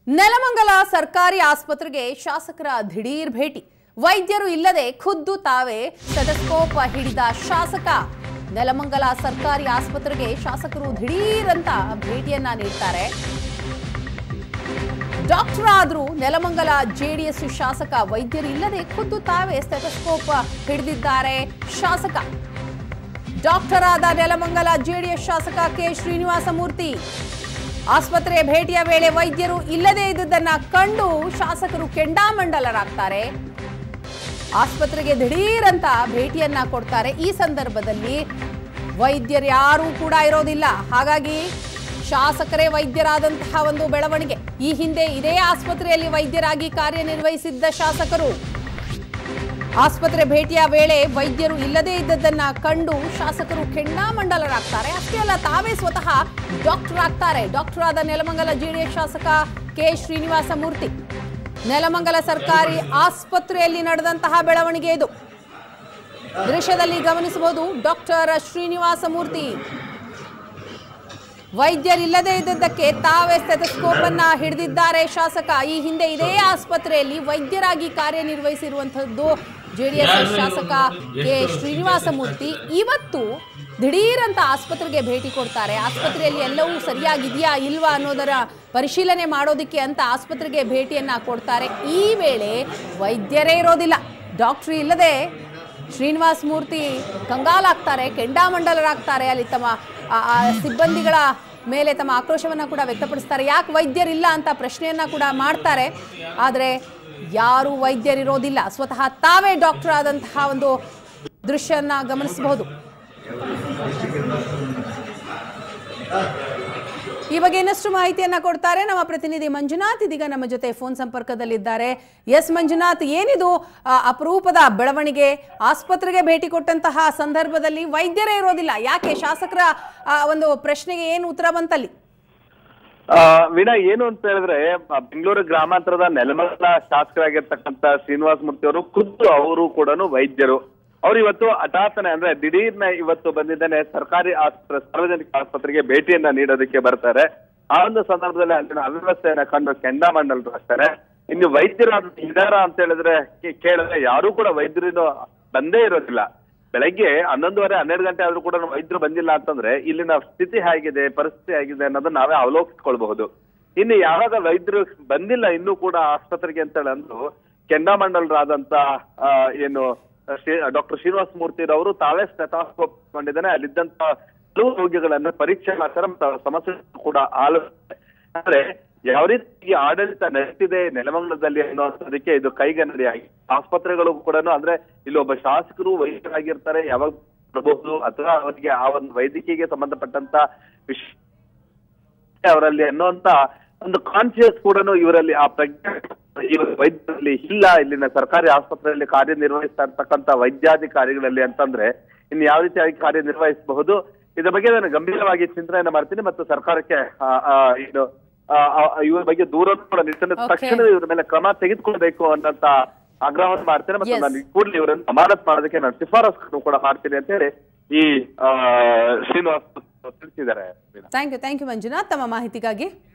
ನೆಲಮಂಗಲ ಸರ್ಕಾರಿ ಆಸ್ಪತ್ರೆಗೆ ಶಾಸಕರ ದಿಢೀರ್ ಭೇಟಿ ವೈದ್ಯರು ಇಲ್ಲದೆ ಖುದ್ದು ತಾವೇ ಸ್ಟೆಥೋಸ್ಕೋಪ್ ಹಿಡಿದ ಶಾಸಕ ನೆಲಮಂಗಲ ಸರ್ಕಾರಿ ಆಸ್ಪತ್ರೆಗೆ ಶಾಸಕರು ದಿಢೀರ್ ಅಂತ ಭೇಟಿಯನ್ನ ನೀಡ್ತಾರೆ ಡಾಕ್ಟರ್ ಆದ್ರೂ ನೆಲಮಂಗಲ ಜೆಡಿಎಸ್ ಶಾಸಕ ವೈದ್ಯರು ಇಲ್ಲದೆ ಖುದ್ದು ತಾವೇ ಸ್ಟೆಥೋಸ್ಕೋಪ್ ಹಿಡಿದಿದ್ದಾರೆ ಶಾಸಕ ಡಾಕ್ಟರ್ ಆದ ನೆಲಮಂಗಲ ಜೆಡಿಎಸ್ ಶಾಸಕ ಕೆ ಶ್ರೀನಿವಾಸ ಮೂರ್ತಿ ಆಸ್ಪತ್ರೆ ಭೇಟಿಯ ವೇಳೆ ವೈದ್ಯರು ಇಲ್ಲದೇ ಇದ್ದುದನ್ನ ಕಂಡು ಶಾಸಕರು ಕೆಂಡಾಮಂಡಲರಾಗ್ತಾರೆ ಆಸ್ಪತ್ರೆಗೆ ದಿಢೀರ್ ಅಂತ ಭೇಟಿಯನ್ನ ಕೊಡ್ತಾರೆ ಈ ಸಂದರ್ಭದಲ್ಲಿ ವೈದ್ಯರು ಯಾರೂ ಕೂಡ ಇರೋದಿಲ್ಲ ಹಾಗಾಗಿ ಶಾಸಕರೇ ವೈದ್ಯರಾದಂತಹ ಒಂದು ಬೆಳವಣಿಗೆ ಈ ಹಿಂದೆ ಇದೇ ಆಸ್ಪತ್ರೆಯಲ್ಲಿ ವೈದ್ಯರಾಗಿ ಕಾರ್ಯನಿರ್ವಹಿಸಿದ್ದ ಶಾಸಕರು ಆಸ್ಪತ್ರೆ ಭೇಟಿಯ ವೇಳೆ ವೈದ್ಯರು ಇಲ್ಲದೇ ಇದ್ದದ್ದನ್ನ ಕಂಡು ಶಾಸಕರು ಕೆಂಡಾಮಂಡಲರಾಗ್ತಾರೆ ಅಷ್ಟೇ ಅಲ್ಲ ತಾವೇ ಸ್ವತಃ ಡಾಕ್ಟರ್ ಆಗ್ತಾರೆ ಡಾಕ್ಟರ್ ಆದ ನೆಲಮಂಗಲ ಜೆಡಿಎಸ್ ಶಾಸಕ ಕೆ ಶ್ರೀನಿವಾಸ ಮೂರ್ತಿ ನೆಲಮಂಗಲ ಸರ್ಕಾರಿ ಆಸ್ಪತ್ರೆಯಲ್ಲಿ ನಡೆದಂತಹ ಬೆಳವಣಿಗೆ ಇದು ದೃಶ್ಯದಲ್ಲಿ ಗಮನಿಸಬಹುದು ಡಾಕ್ಟರ್ ಶ್ರೀನಿವಾಸ ಮೂರ್ತಿ ವೈದ್ಯರಿಲ್ಲದೆ ಇದ್ದದ್ದಕ್ಕೆ ತಾವೇ ಸ್ಟೆಥೋಸ್ಕೋಪ್ ಅನ್ನ ಹಿಡಿದಿದ್ದಾರೆ ಶಾಸಕ ಈ ಹಿಂದೆ ಇದೇ ಆಸ್ಪತ್ರೆಯಲ್ಲಿ ವೈದ್ಯರಾಗಿ ಕಾರ್ಯನಿರ್ವಹಿಸಿರುವಂತಹದ್ದು ಜೆಡಿಎಸ್ ಶಾಸಕ ಕೆ ಶ್ರೀನಿವಾಸ ಮೂರ್ತಿ ಇವತ್ತು ದಿಢೀರ್ ಅಂತ ಆಸ್ಪತ್ರೆಗೆ ಭೇಟಿ ಕೊಡ್ತಾರೆ ಆಸ್ಪತ್ರೆಯಲ್ಲಿ ಎಲ್ಲವೂ ಸರಿಯಾಗಿದೆಯಾ ಇಲ್ವಾ ಅನ್ನೋದರ ಪರಿಶೀಲನೆ ಮಾಡೋದಕ್ಕೆ ಅಂತ ಆಸ್ಪತ್ರೆಗೆ ಭೇಟಿಯನ್ನ ಕೊಡ್ತಾರೆ ಈ ವೇಳೆ ವೈದ್ಯರೇ ಇರೋದಿಲ್ಲ ಡಾಕ್ಟ್ರಿ ಇಲ್ಲದೆ ಶ್ರೀನಿವಾಸ್ ಮೂರ್ತಿ ಕಂಗಾಲಾಗ್ತಾರೆ ಕೆಂಡಾಮಂಡಲರಾಗ್ತಾರೆ ಅಲ್ಲಿ ತಮ್ಮ ಆ, ಆ ಸಿಬ್ಬಂದಿಗಳ ಮೇಲೆ ತಮ್ಮ ಆಕ್ರೋಶವನ್ನ ಕೂಡ ವ್ಯಕ್ತಪಡಿಸ್ತಾರೆ ಯಾಕೆ ವೈದ್ಯರಿಲ್ಲ ಅಂತ ಪ್ರಶ್ನೆಯನ್ನ ಕೂಡ ಮಾಡ್ತಾರೆ ಆದರೆ ಯಾರು ವೈದ್ಯರಿರೋದಿಲ್ಲ ಸ್ವತಃ ತಾವೇ ಡಾಕ್ಟರ್ ಆದಂತಹ ಒಂದು ದೃಶ್ಯನ ಗಮನಿಸಬಹುದು ಈ ಬಗ್ಗೆ ಇನ್ನಷ್ಟು ಮಾಹಿತಿಯನ್ನ ಕೊಡ್ತಾರೆ ನಮ್ಮ ಪ್ರತಿನಿಧಿ ಮಂಜುನಾಥ್ ಇದೀಗ ನಮ್ಮ ಜೊತೆ ಫೋನ್ ಸಂಪರ್ಕದಲ್ಲಿದ್ದಾರೆ ಎಸ್ ಮಂಜುನಾಥ್ ಏನಿದು ಆ, ಅಪರೂಪದ ಬೆಳವಣಿಗೆ ಆಸ್ಪತ್ರೆಗೆ ಭೇಟಿ ಕೊಟ್ಟಂತಹ ಸಂದರ್ಭದಲ್ಲಿ ವೈದ್ಯರೇ ಇರೋದಿಲ್ಲ ಯಾಕೆ ಶಾಸಕರ ಆ, ಒಂದು ಪ್ರಶ್ನೆಗೆ ಏನು ಉತ್ತರ ಬಂತಲ್ಲಿ ಆ, ವೀಣಾ ಏನು ಅಂತ ಹೇಳಿದ್ರೆ ಆ, ಬೆಂಗಳೂರು ಗ್ರಾಮಾಂತರದ ನೆಲಮಂಗಲ ಶಾಸಕರಾಗಿರ್ತಕ್ಕಂಥ ಶ್ರೀನಿವಾಸ ಮೂರ್ತಿ ಅವರು ಖುದ್ದು ಅವರು ಕೂಡ ವೈದ್ಯರು ಅವ್ರು ಇವತ್ತು ಹಠಾತ್ತನೆ ಅಂದ್ರೆ ದಿಢೀರ್ನ ಇವತ್ತು ಬಂದಿದ್ದಾನೆ ಸರ್ಕಾರಿ ಆಸ್ಪತ್ರೆ ಸಾರ್ವಜನಿಕ ಆಸ್ಪತ್ರೆಗೆ ಭೇಟಿಯನ್ನ ನೀಡೋದಕ್ಕೆ ಬರ್ತಾರೆ ಆ ಒಂದು ಸಂದರ್ಭದಲ್ಲಿ ಅಲ್ಲಿನ ಅವ್ಯವಸ್ಥೆಯನ್ನ ಕಂಡು ಕೆಂಡಾಮಂಡಲರು ಆಗ್ತಾರೆ ಇನ್ನು ವೈದ್ಯರು ಅದು ಇದಾರ ಅಂತ ಹೇಳಿದ್ರೆ ಕೇ- ಕೇಳಿದ್ರೆ ಯಾರು ಕೂಡ ವೈದ್ಯರು ಬಂದೇ ಇರೋದಿಲ್ಲ ಬೆಳಗ್ಗೆ ಹನ್ನೊಂದುವರೆ ಹನ್ನೆರಡು ಗಂಟೆ ಆದ್ರೂ ಕೂಡ ವೈದ್ಯರು ಬಂದಿಲ್ಲ ಅಂತಂದ್ರೆ ಇಲ್ಲಿನ ಸ್ಥಿತಿ ಹೇಗಿದೆ ಪರಿಸ್ಥಿತಿ ಹೇಗಿದೆ ಅನ್ನೋದನ್ನ ನಾವೇ ಅವಲೋಕಿಸ್ಕೊಳ್ಬಹುದು ಇನ್ನು ಯಾವಾಗ ವೈದ್ಯರು ಬಂದಿಲ್ಲ ಇನ್ನೂ ಕೂಡ ಆಸ್ಪತ್ರೆಗೆ ಅಂತ ಹೇಳಿ ಅಂದ್ರು ಕೆಂಡಾಮಂಡಲರಾದಂತ ಆ, ಏನು ಡಾಕ್ಟರ್ ಶ್ರೀನಿವಾಸ ಮೂರ್ತಿ ಅವರು ತಾವೇ ಸ್ಟೆಥಾಸ್ಕೋಪ್ ಕೊಂಡಿದ್ದಾನೆ ಅಲ್ಲಿದ್ದಂತ ಹಲವು ರೋಗಿಗಳನ್ನ ಪರೀಕ್ಷೆ ಮಾಡ್ತಾರೆ ಮತ್ತು ಅವರ ಸಮಸ್ಯೆ ಕೂಡ ಆಲೋಚನೆ ಅಂದ್ರೆ ಯಾವ ರೀತಿ ಆಡಳಿತ ನಡೆಸಿದೆ ನೆಲಮಂಗಲದಲ್ಲಿ ಅನ್ನೋದಕ್ಕೆ ಇದು ಕೈಗನ್ನಡಿಯಾಗಿ ಆಸ್ಪತ್ರೆಗಳು ಕೂಡ ಅಂದ್ರೆ ಇಲ್ಲಿ ಒಬ್ಬ ಶಾಸಕರು ವೈದ್ಯರಾಗಿರ್ತಾರೆ ಯಾವಾಗ ಬರಬಹುದು ಅಥವಾ ಅವರಿಗೆ ಆ ಒಂದು ವೈದ್ಯಕೀಯಗೆ ಸಂಬಂಧಪಟ್ಟಂತ ವಿಷಯ ಅವರಲ್ಲಿ ಅನ್ನುವಂತ ಒಂದು ಕಾನ್ಶಿಯಸ್ ಕೂಡ ಇವರಲ್ಲಿ ಆ ಪ್ರಜ್ಞೆ ಇವ ವೈದ್ಯರಲ್ಲಿ ಇಲ್ಲ ಇಲ್ಲಿನ ಸರ್ಕಾರಿ ಆಸ್ಪತ್ರೆಯಲ್ಲಿ ಕಾರ್ಯನಿರ್ವಹಿಸ್ತಾ ಇರ್ತಕ್ಕಂತ ವೈದ್ಯಾಧಿಕಾರಿಗಳಲ್ಲಿ ಅಂತಂದ್ರೆ ಇನ್ನು ಯಾವ ರೀತಿಯಾಗಿ ಕಾರ್ಯನಿರ್ವಹಿಸಬಹುದು ಇದ್ರ ಬಗ್ಗೆ ನಾನು ಗಂಭೀರವಾಗಿ ಚಿಂತನೆಯನ್ನ ಮಾಡ್ತೀನಿ ಮತ್ತು ಸರ್ಕಾರಕ್ಕೆ ಆ, ಆ, ಇದು ಆ, ಆ, ಇವ್ರ ಬಗ್ಗೆ ದೂರ ಕೂಡ ನಿಟ್ಟಿನ Okay. ತಕ್ಷಣ ಇವ್ರ ಮೇಲೆ ಕ್ರಮ ತೆಗೆದುಕೊಳ್ಬೇಕು ಅನ್ನಂತ ಆಗ್ರಹವನ್ನು ಮಾಡ್ತೇನೆ ಮತ್ತು Yes. ನಾನು ಕೂಡಲೇ ಇವರನ್ನು ಅಮಾನತ್ ಮಾಡೋದಕ್ಕೆ ನಾನು ಶಿಫಾರಸು ಕೂಡ ಮಾಡ್ತೀನಿ ಅಂತ ಹೇಳಿ ಈ ಆ, ಶ್ರೀನಿವಾಸ್ ತಿಳಿಸಿದ್ದಾರೆ thank you thank you Manjunath ತಮ್ಮ ಮಾಹಿತಿಗಾಗಿ